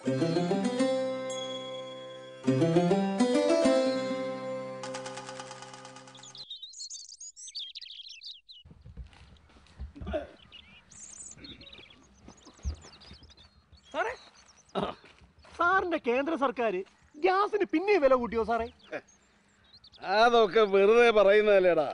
സാറേ സാറിന്റെ കേന്ദ്ര സർക്കാർ ഗ്യാസിന് പിന്നെ വില കൂട്ടിയോ സാറേ അതൊക്കെ വെറുതെ പറയുന്നതല്ലേടാ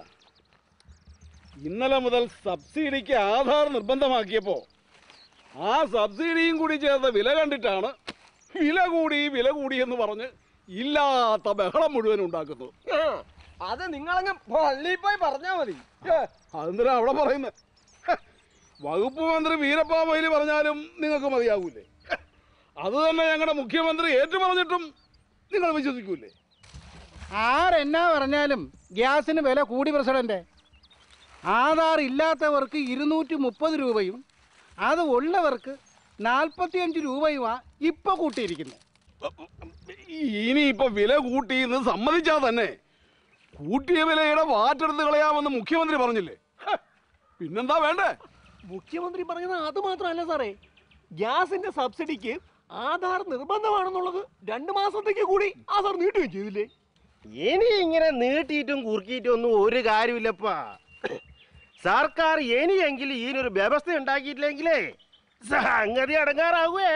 ഇന്നലെ മുതൽ സബ്സിഡിക്ക് ആധാർ നിർബന്ധമാക്കിയപ്പോ ആ സബ്സിഡിയും കൂടി ചേർത്ത വില കണ്ടിട്ടാണ് വില കൂടി വില കൂടി എന്ന് പറഞ്ഞ് ഇല്ലാത്ത ബഹളം മുഴുവൻ ഉണ്ടാക്കുന്നത് അത് നിങ്ങളങ്ങ് പള്ളിയിൽ പോയി പറഞ്ഞാ മതി അതെന്തിനാ അവിടെ പറയുന്നത് വകുപ്പ് മന്ത്രി വീരപ്പ മൊയ്ലി പറഞ്ഞാലും നിങ്ങൾക്ക് മതിയാകൂലേ അത് തന്നെ ഞങ്ങളുടെ മുഖ്യമന്ത്രി ഏറ്റു പറഞ്ഞിട്ടും നിങ്ങൾ വിശ്വസിക്കൂലേ ആരെന്നാ പറഞ്ഞാലും ഗ്യാസിന് വില കൂടി പ്രസിഡന്റ് ആധാർ ഇല്ലാത്തവർക്ക് ഇരുന്നൂറ്റി മുപ്പത് രൂപയും അത് ഉള്ളവർക്ക് നാൽപ്പത്തിയഞ്ച് രൂപയുമാ ഇപ്പൊ കൂട്ടിയിരിക്കുന്നത് ഇനിയിപ്പോ വില കൂട്ടി എന്ന് സമ്മതിച്ചാൽ തന്നെ കൂട്ടിയ വിലയുടെ വാറ്റെടുത്ത് കളയാമെന്ന് മുഖ്യമന്ത്രി പറഞ്ഞില്ലേ ഹ, പിന്നെന്താ വേണ്ടേ മുഖ്യമന്ത്രി പറഞ്ഞത് അത് മാത്രമല്ല സാറേ ഗ്യാസിന്റെ സബ്സിഡിക്ക് ആധാർ നിർബന്ധമാണെന്നുള്ളത് രണ്ട് മാസത്തേക്ക് കൂടി ആധാർ നീട്ടുകയും ചെയ്തില്ലേ ഇനി ഇങ്ങനെ നീട്ടിയിട്ടും കുറുക്കിയിട്ടും ഒന്നും ഒരു കാര്യമില്ലപ്പാ സർക്കാർ ഇനിയെങ്കിലും ഇതിനൊരു വ്യവസ്ഥ ഉണ്ടാക്കിയിട്ടില്ലെങ്കിലേ സംഗതി അടങ്ങാറാകുവേ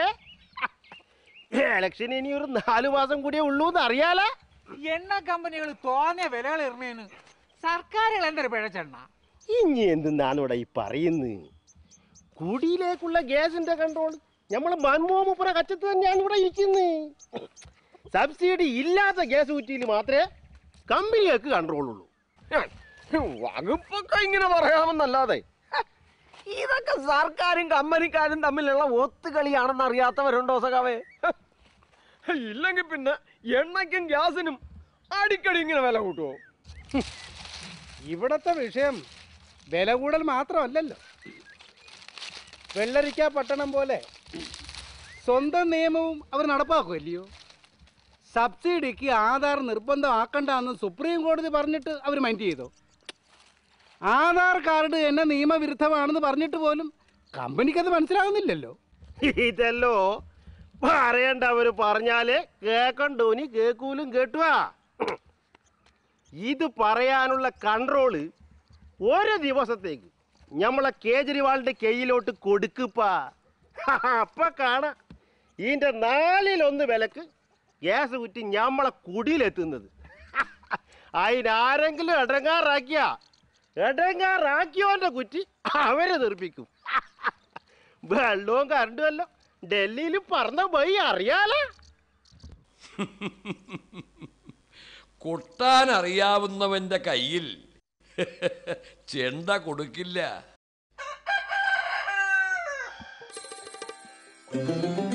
ഇലക്ഷൻ ഇനി ഒരു നാലു മാസം കൂടിയേ ഉള്ളൂ എന്ന് അറിയാലേ എണ്ണ കമ്പനികൾ തോന്നിയ വിലകൾ ഇറങ്ങേന് സർക്കാരുകൾ എന്തൊരു പിഴച്ചെണ്ണ ഇനി എന്തെന്നാണ് ഈ പറയുന്നത് കുടിയിലേക്കുള്ള ഗ്യാസിന്റെ കൺട്രോൾ നമ്മൾ മൻമോമുപ്പുറ കച്ചത്ത് തന്നെയാണ് ഇവിടെ ഇരിക്കുന്നത് സബ്സിഡി ഇല്ലാത്ത ഗ്യാസ് കുറ്റിയിൽ മാത്രമേ കമ്പനികൾക്ക് കൺട്രോൾ ഉള്ളൂ വകുപ്പൊക്കെ ഇങ്ങനെ പറയാമെന്നല്ലാതെ ഹ, ഇതൊക്കെ സർക്കാരും കമ്പനിക്കാരും തമ്മിലുള്ള ഒത്തുകളിയാണെന്ന് അറിയാത്തവരുണ്ടോ സഖാവേ ഇല്ലെങ്കിൽ പിന്നെ എണ്ണയ്ക്കും ഗ്യാസിനും അടിക്കടി ഇങ്ങനെ വില കൂട്ടുമോ ഇവിടത്തെ വിഷയം വില കൂടൽ മാത്രമല്ലല്ലോ വെള്ളരിക്ക പട്ടണം പോലെ സ്വന്തം നിയമവും അവർ നടപ്പാക്കുമല്ലയോ സബ്സിഡിക്ക് ആധാർ നിർബന്ധമാക്കണ്ടെന്ന് സുപ്രീം കോടതി പറഞ്ഞിട്ട് അവർ മൈൻഡ് ചെയ്തോ ആധാർ കാർഡ് എന്നെ നിയമവിരുദ്ധമാണെന്ന് പറഞ്ഞിട്ട് പോലും കമ്പനിക്കത് മനസ്സിലാകുന്നില്ലല്ലോ ഇതല്ലോ പറയണ്ടവര് പറഞ്ഞാല് കേക്കണ്ടോനി കേക്കൂലും കേട്ടുവാ ഇത് പറയാനുള്ള കൺട്രോള് ഒരു ദിവസത്തേക്ക് നമ്മളെ കേജ്രിവാളിന്റെ കയ്യിലോട്ട് കൊടുക്കപ്പാ അപ്പൊ കാണാം ഇതിന്റെ നാലിലൊന്ന് വിലക്ക് ഗ്യാസ് കുറ്റി ഞമ്മളെ കുടിയിലെത്തുന്നത് അതിനാരെങ്കിലും ഇടങ്ങാറാക്കിയ ഇടങ്ങാറാക്കിയോന്റെ കുറ്റി അവരെ തെറിപ്പിക്കും വെള്ളവും കറണ്ടും എല്ലാം ഡൽഹിയിൽ പറന്ന പോയി അറിയാലോ കൊട്ടാൻ അറിയാവുന്നവന്റെ കയ്യിൽ ചെണ്ട കൊടുക്കില്ല